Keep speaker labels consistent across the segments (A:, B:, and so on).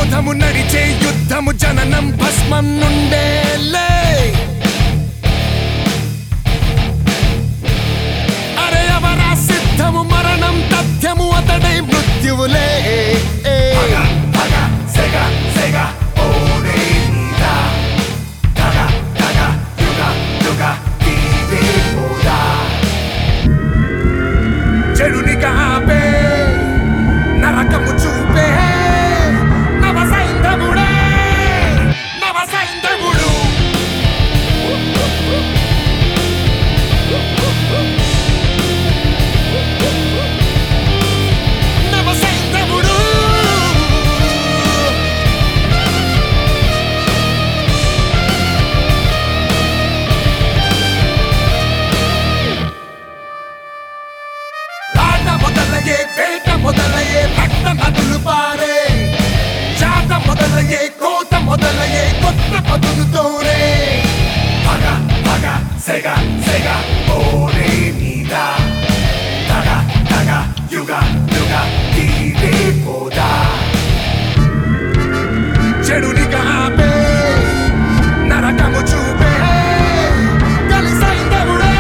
A: క్రోధము నడిచే యుద్ధము జననం భస్మం నుండేలే అరే అవరా సిద్ధము మరణం తథ్యము అతడే మృత్యువులే చెడునిగా ఆపే నరకము చూపే నవ సైంధవుడే నవ సైంధవుడు నవ సైంధవుడు ఆట మొదలయ్యే వేట మొదలయ్యే రక్త నదులు పారే జాత మొదలయ్యే కోత మొదలయ్యే కొత్త పదులతోనే పగ పగ సెగ సెగ ఓరే మీద తగ తగ యుగ యుగ తీరే పోదా చెడునిగా ఆపే నరకము చూపే కలిసైందవుడే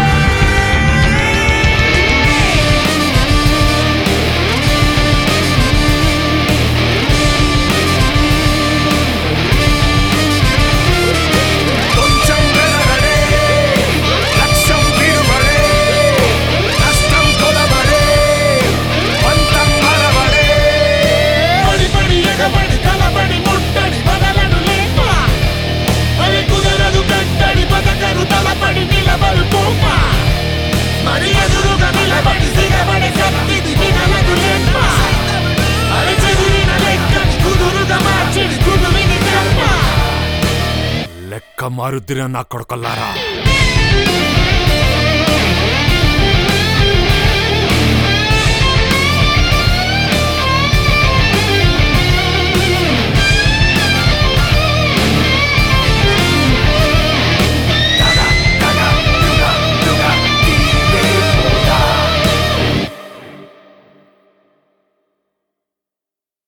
A: కొంచెం వెలవడే లక్ష్యం విడువడే కష్టం కొలవడే పంతం మరవడే
B: పడి పడి ఎగబడి కలబడి ముట్టడి బదలను లేప అది కుదరదు కట్టడి బతకరు తలపడి నిలబడు పోప మరి ఎదురుగా నిలబడి సిగబడి శక్తిది వినలదు లేప అది చెదిరిన లెక్కని కుదురుగా మార్చిడి కుదువిని కర్మ
A: లెక్క మారుద్దిన నా కొడుకల్లారా